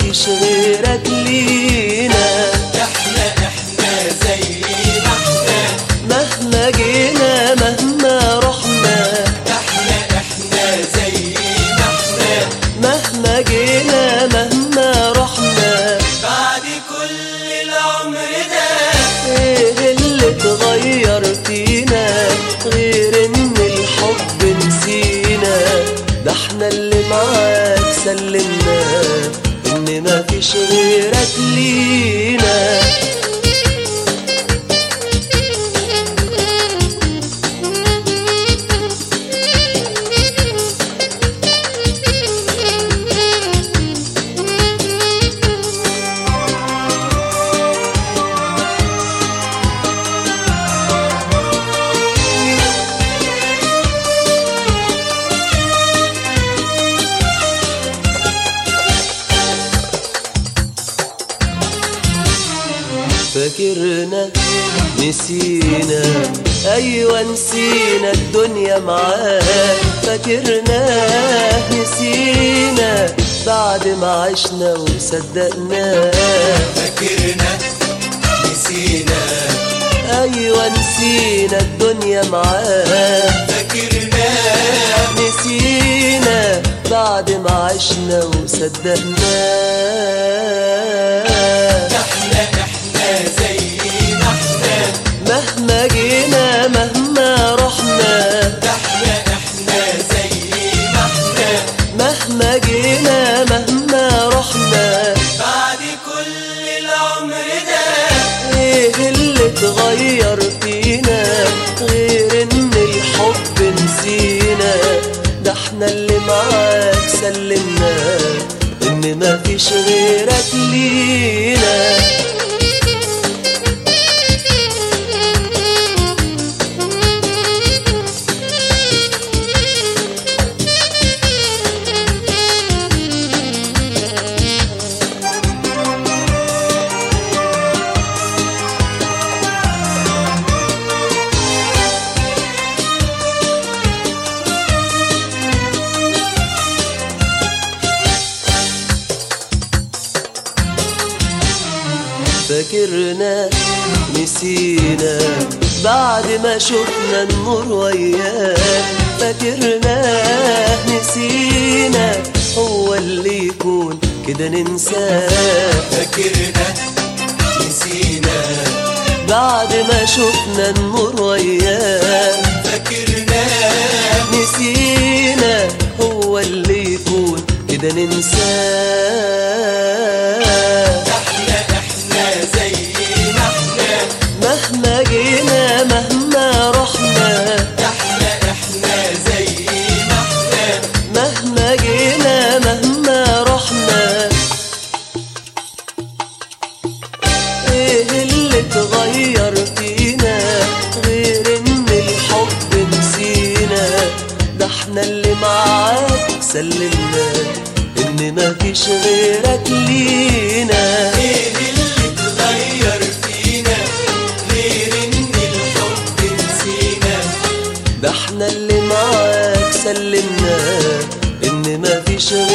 مفيش غيرك لينا احنا احنا زي ما احنا مهما جينا مهما رحنا احنا احنا زي ما احنا مهما جينا مهما رحنا بعد كل العمر ده ايه اللي اتغير فينا غير ان الحب نسينا ده احنا اللي معاك سلمنا ان مفيش غيرك لينا فاكرنا نسينا ايوه نسينا الدنيا معاك فاكرنا نسينا بعد ما عشنا وصدقنا فاكرنا نسينا ايوه نسينا الدنيا معاك فاكرنا نسينا بعد ما عشنا وصدقنا احنا احنا زي ما احنا مهما جينا مهما رحنا احنا احنا زي ما احنا مهما جينا مهما رحنا بعد كل العمر ده ايه اللي اتغير فينا غير ان الحب نسينا ده احنا اللي معاك سلمنا ان مفيش غيرك لينا فاكرنا نسينا بعد ما شفنا النور وياك فاكرنا نسينا هو اللي يكون كده ننساه فاكرنا نسينا بعد ما شفنا النور وياك فاكرنا نسينا هو اللي يكون كده ننساه احنا احنا زي ما احنا مهما جينا مهما رحنا احنا احنا زي ما احنا مهما جينا مهما رحنا ايه اللي اتغير فينا غير ان الحب نسينا ده احنا اللي معاك سلمنا ان مفيش غيرك لينا ايه اللي اتغير فينا غير ان الحب نسينا ده احنا اللي معاك سلمنا ان مفيش